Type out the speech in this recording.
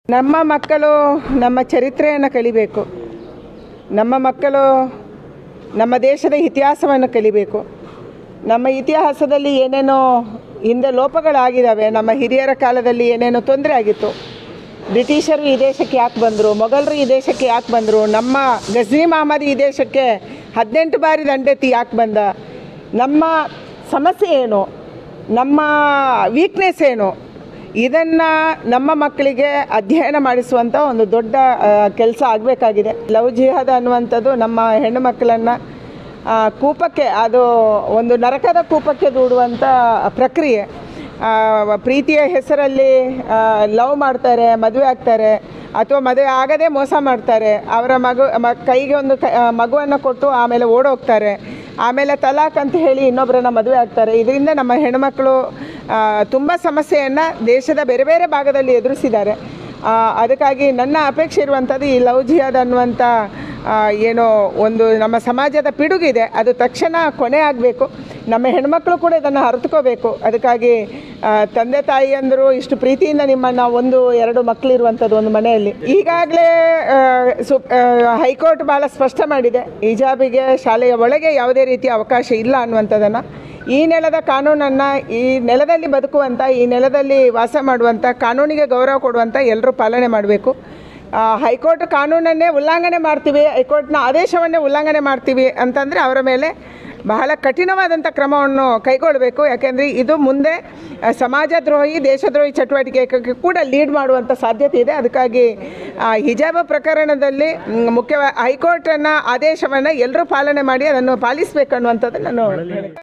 ನಮ್ಮ ಮಕ್ಕಳು ನಮ್ಮ ಚರಿತ್ರೆಯನ್ನು ಕಲಿಬೇಕು ನಮ್ಮ ಮಕ್ಕಳು ನಮ್ಮ ದೇಶದ ಇತಿಹಾಸವನ್ನು ಕಲಿಬೇಕು ನಮ್ಮ ಇತಿಹಾಸದಲ್ಲಿ ಏನೇನೋ ಹಿಂದೆ ಲೋಪಗಳಾಗಿದ್ದಾವೆ ನಮ್ಮ ಹಿರಿಯರ ಕಾಲದಲ್ಲಿ ಏನೇನೋ ತೊಂದರೆ ಆಗಿತ್ತು ಬ್ರಿಟಿಷರು ಈ ದೇಶಕ್ಕೆ ಯಾಕೆ ಬಂದರು ಮೊಘಲರು ಈ ದೇಶಕ್ಕೆ ಯಾಕೆ ಬಂದರು ನಮ್ಮ ಗಜ್ನಿ ಮಹಮ್ಮದ್ ಈ ದೇಶಕ್ಕೆ ಹದಿನೆಂಟು ಬಾರಿ ದಂಡೆತ್ತಿ ಯಾಕೆ ಬಂದ ನಮ್ಮ ಸಮಸ್ಯೆ ಏನು ನಮ್ಮ ವೀಕ್ನೆಸ್ ಏನು ಇದನ್ನು ನಮ್ಮ ಮಕ್ಕಳಿಗೆ ಅಧ್ಯಯನ ಮಾಡಿಸುವಂಥ ಒಂದು ದೊಡ್ಡ ಕೆಲಸ ಆಗಬೇಕಾಗಿದೆ ಲವ್ ಜಿಹಾದ್ ಅನ್ನುವಂಥದ್ದು ನಮ್ಮ ಹೆಣ್ಣು ಮಕ್ಕಳನ್ನು ಆ, ಕೂಪಕ್ಕೆ ಅದು ಒಂದು ನರಕದ ಕೂಪಕ್ಕೆ ದೂಡುವಂಥ ಪ್ರಕ್ರಿಯೆ ಆ, ಪ್ರೀತಿಯ ಹೆಸರಲ್ಲಿ ಲವ್ ಮಾಡ್ತಾರೆ ಮದುವೆ ಆಗ್ತಾರೆ ಅಥವಾ ಮದುವೆ ಆಗದೆ ಮೋಸ ಮಾಡ್ತಾರೆ ಅವರ ಮಗು ಮ ಕೈಗೆ ಒಂದು ಕ ಮಗುವನ್ನು ಕೊಟ್ಟು ಆಮೇಲೆ ಓಡೋಗ್ತಾರೆ ಆಮೇಲೆ ತಲಾಕ್ ಅಂತ ಹೇಳಿ ಇನ್ನೊಬ್ಬರನ್ನ ಮದುವೆ ಆಗ್ತಾರೆ ಇದರಿಂದ ನಮ್ಮ ಹೆಣ್ಮಕ್ಳು ತುಂಬ ಸಮಸ್ಯೆಯನ್ನು ದೇಶದ ಬೇರೆ ಬೇರೆ ಭಾಗದಲ್ಲಿ ಎದುರಿಸಿದ್ದಾರೆ ಆ, ಅದಕ್ಕಾಗಿ ನನ್ನ ಅಪೇಕ್ಷೆ ಇರುವಂಥದ್ದು ಈ ಲವ್ ಜಿಹಾದ್ ಅನ್ನುವಂಥ ಆ, ಏನೋ ಒಂದು ನಮ್ಮ ಸಮಾಜದ ಪಿಡುಗಿದೆ ಅದು ತಕ್ಷಣ ಕೊನೆ ಆಗಬೇಕು ನಮ್ಮ ಹೆಣ್ಮಕ್ಳು ಕೂಡ ಇದನ್ನು ಅರಿತುಕೋಬೇಕು ಅದಕ್ಕಾಗಿ ಆ, ತಂದೆ ತಾಯಿಯಂದರು ಇಷ್ಟು ಪ್ರೀತಿಯಿಂದ ನಿಮ್ಮನ್ನು ಒಂದು ಎರಡು ಮಕ್ಕಳಿರುವಂಥದ್ದು ಒಂದು ಮನೆಯಲ್ಲಿ ಈಗಾಗಲೇ ಸು ಹೈಕೋರ್ಟ್ ಭಾಳ ಸ್ಪಷ್ಟ ಮಾಡಿದೆ ಹಿಜಾಬಿಗೆ ಶಾಲೆಯ ಒಳಗೆ ಯಾವುದೇ ರೀತಿಯ ಅವಕಾಶ ಇಲ್ಲ ಅನ್ನುವಂಥದ್ದನ್ನು ಈ ನೆಲದ ಕಾನೂನನ್ನು ಈ ನೆಲದಲ್ಲಿ ಬದುಕುವಂಥ ಈ ನೆಲದಲ್ಲಿ ವಾಸ ಮಾಡುವಂಥ ಕಾನೂನಿಗೆ ಗೌರವ ಕೊಡುವಂಥ ಎಲ್ಲರೂ ಪಾಲನೆ ಮಾಡಬೇಕು ಹೈಕೋರ್ಟ್ ಕಾನೂನನ್ನೇ ಉಲ್ಲಂಘನೆ ಮಾಡ್ತೀವಿ ಹೈಕೋರ್ಟ್ನ ಆದೇಶವನ್ನೇ ಉಲ್ಲಂಘನೆ ಮಾಡ್ತೀವಿ ಅಂತಂದರೆ ಅವರ ಮೇಲೆ ಬಹಳ ಕಠಿಣವಾದಂಥ ಕ್ರಮವನ್ನು ಕೈಗೊಳ್ಳಬೇಕು ಯಾಕೆಂದರೆ ಇದು ಮುಂದೆ ಆ, ಸಮಾಜದ್ರೋಹಿ ದೇಶದ್ರೋಹಿ ಚಟುವಟಿಕೆ ಕೂಡ ಲೀಡ್ ಮಾಡುವಂಥ ಸಾಧ್ಯತೆ ಇದೆ ಅದಕ್ಕಾಗಿ ಆ, ಹಿಜಾಬ್ ಪ್ರಕರಣದಲ್ಲಿ ಮ್, ಮುಖ್ಯವಾಗಿ ಹೈಕೋರ್ಟನ್ನು ಆದೇಶವನ್ನು ಎಲ್ಲರೂ ಪಾಲನೆ ಮಾಡಿ ಅದನ್ನು ಪಾಲಿಸಬೇಕು ಅನ್ನುವಂಥದ್ದು ನಾನು